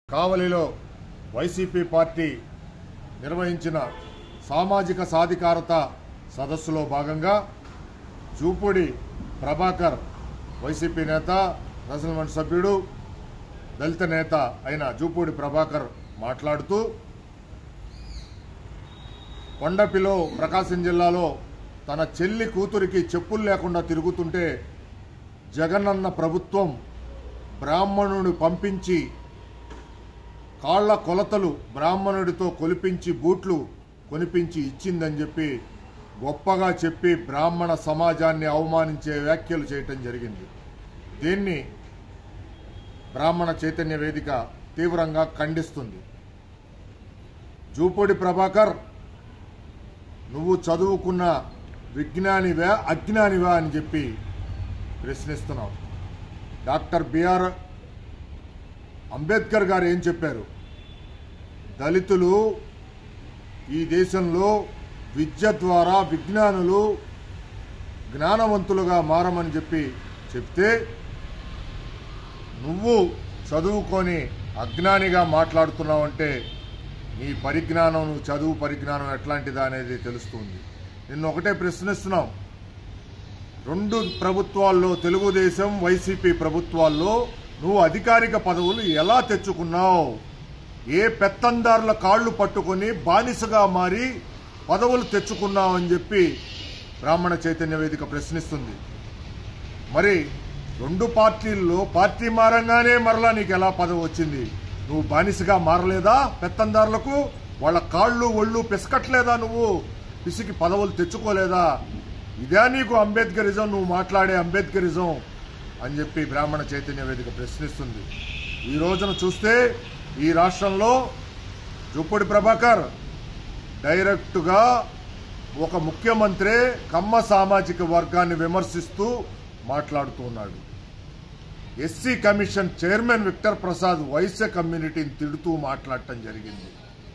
కావలిలో YCP party నిర్వహించిన సామాజిక సాధికారత సదస్సులో భాగంగా జూపూడి ప్రభాకర్ వైసీపీ నేత రసల్మండ్ సభ్యుడు దళిత నేత అయిన జూపూడి ప్రభాకర్ మాట్లాడుతూ కొండపిలో ప్రకాశం జిల్లాలో తన చెల్లి కూతురికి చెప్పులు లేకుండా తిరుగుతుంటే జగనన్న ప్రభుత్వం బ్రాహ్మణుని పంపించి కాళ్ల కొలతలు బ్రాహ్మణుడితో కొలిపించి బూట్లు కొనిపించి ఇచ్చిందని చెప్పి గొప్పగా చెప్పి బ్రాహ్మణ సమాజాన్ని అవమానించే వ్యాఖ్యలు చేయటం జరిగింది దీన్ని బ్రాహ్మణ చైతన్య వేదిక తీవ్రంగా ఖండిస్తుంది జూపూడి ప్రభాకర్ నువ్వు చదువుకున్న విజ్ఞానివా అజ్ఞానివా అని చెప్పి ప్రశ్నిస్తున్నావు డాక్టర్ బిఆర్ అంబేద్కర్ గారు ఏం చెప్పారు దళితులు ఈ దేశంలో విద్య ద్వారా విజ్ఞానులు జ్ఞానవంతులుగా మారమని చెప్పి చెప్తే నువ్వు చదువుకొని అజ్ఞానిగా మాట్లాడుతున్నావంటే నీ పరిజ్ఞానం నువ్వు చదువు పరిజ్ఞానం ఎట్లాంటిదా అనేది తెలుస్తుంది నిన్ను ఒకటే ప్రశ్నిస్తున్నాం రెండు ప్రభుత్వాల్లో తెలుగుదేశం వైసీపీ ప్రభుత్వాల్లో నువ్వు అధికారిక పదవులు ఎలా తెచ్చుకున్నావు ఏ పెత్తందారుల కాళ్ళు పట్టుకొని బానిసగా మారి పదవులు తెచ్చుకున్నావు అని చెప్పి బ్రాహ్మణ చైతన్య వేదిక ప్రశ్నిస్తుంది మరి రెండు పార్టీల్లో పార్టీ మారంగానే మరలా నీకు ఎలా పదవి వచ్చింది నువ్వు బానిసగా మారలేదా పెత్తందారులకు వాళ్ళ కాళ్ళు ఒళ్ళు పిసకట్లేదా నువ్వు పిసికి పదవులు తెచ్చుకోలేదా ఇదే నీకు అంబేద్కరిజం నువ్వు మాట్లాడే అంబేద్కరిజం అని చెప్పి బ్రాహ్మణ చైతన్య వేదిక ప్రశ్నిస్తుంది ఈ రోజున చూస్తే ఈ రాష్ట్రంలో జుప్పడి ప్రభాకర్ డైరెక్టుగా ఒక ముఖ్యమంత్రి కమ్మ సామాజిక వర్గాన్ని విమర్శిస్తూ మాట్లాడుతూ ఉన్నాడు SC commission chairman Victor Prasad Vaishya కమ్యూనిటీని తిడుతూ మాట్లాడటం జరిగింది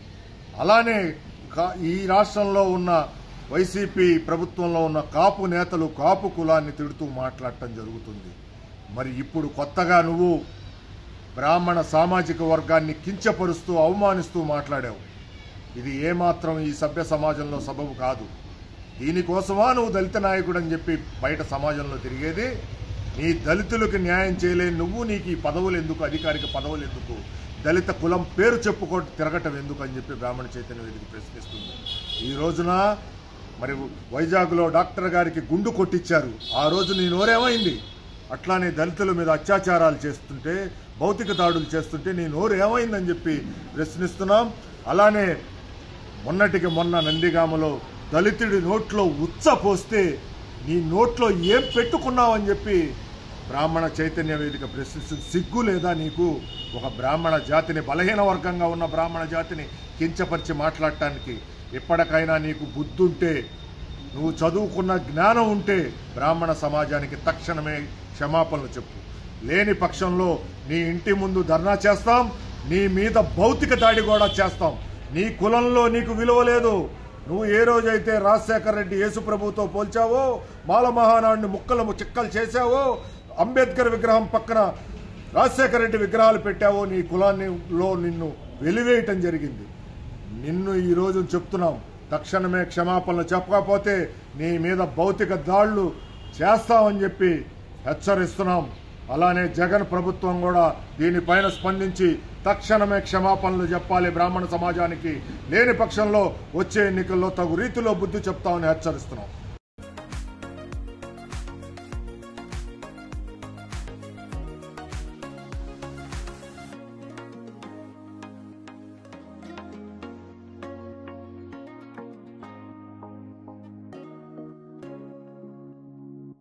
అలానే కా- ఈ రాష్ట్రంలో ఉన్న వైసీపీ ప్రభుత్వంలో ఉన్న కాపు నేతలు కాపు కులాన్ని తిడుతూ మాట్లాడటం జరుగుతుంది మరి ఇప్పుడు కొత్తగా నువ్వు బ్రాహ్మణ సామాజిక వర్గాన్ని కించపరుస్తూ అవమానిస్తూ మాట్లాడావు ఇది ఏమాత్రం ఈ సభ్య సమాజంలో సబబు కాదు దీనికోసమా నువ్వు దళిత నాయకుడు అని చెప్పి బయట సమాజంలో తిరిగేది నీ దళితులకు న్యాయం చేయలేని నువ్వు నీకు ఈ పదవులు ఎందుకు అధికారిక పదవులు ఎందుకు దళిత కులం పేరు చెప్పుకో తిరగటం ఎందుకు అని చెప్పి బ్రాహ్మణ చైతన్య వేదిక ప్రశ్నిస్తుంది ఈ రోజున మరి వైజాగ్లో డాక్టర్ గారికి గుండు కొట్టించారు ఆ రోజు నీ నోరేమైంది అట్లానే దళితుల మీద అత్యాచారాలు చేస్తుంటే భౌతిక దాడులు చేస్తుంటే నీ నోరు ఏమైందని చెప్పి ప్రశ్నిస్తున్నాం అలానే మొన్నటికి మొన్న నందిగామలో దళితుడి నోట్లో ఉచ్చ పోస్తే నీ నోట్లో ఏం పెట్టుకున్నావని చెప్పి బ్రాహ్మణ చైతన్య వేదిక ప్రశ్నిస్తుంది సిగ్గు లేదా నీకు ఒక బ్రాహ్మణ జాతిని బలహీన వర్గంగా ఉన్న బ్రాహ్మణ జాతిని కించపరిచి మాట్లాడటానికి ఎప్పటికైనా నీకు బుద్ధుంటే నువ్వు చదువుకున్న జ్ఞానం ఉంటే బ్రాహ్మణ సమాజానికి తక్షణమే క్షమాపణలు చెప్పు లేని పక్షంలో నీ ఇంటి ముందు ధర్నా చేస్తాం నీ మీద భౌతిక దాడి కూడా చేస్తాం నీ కులంలో నీకు విలువ లేదు నువ్వు ఏ రోజైతే రాజశేఖర రెడ్డి యేసుప్రభుతో పోల్చావో మాల మహానాడిని ముక్కలు చిక్కలు చేశావో అంబేద్కర్ విగ్రహం పక్కన రాజశేఖర రెడ్డి విగ్రహాలు పెట్టావో నీ కులాన్ని లో నిన్ను వెలివేయటం జరిగింది నిన్ను ఈ రోజు చెప్తున్నాం తక్షణమే క్షమాపణలు చెప్పకపోతే నీ మీద భౌతిక దాళ్లు చేస్తామని చెప్పి హెచ్చరిస్తున్నాం అలానే జగన్ ప్రభుత్వం కూడా దీనిపైన స్పందించి తక్షణమే క్షమాపణలు చెప్పాలి బ్రాహ్మణ సమాజానికి లేని పక్షంలో వచ్చే ఎన్నికల్లో తగు రీతిలో బుద్ధి చెప్తామని హెచ్చరిస్తున్నాం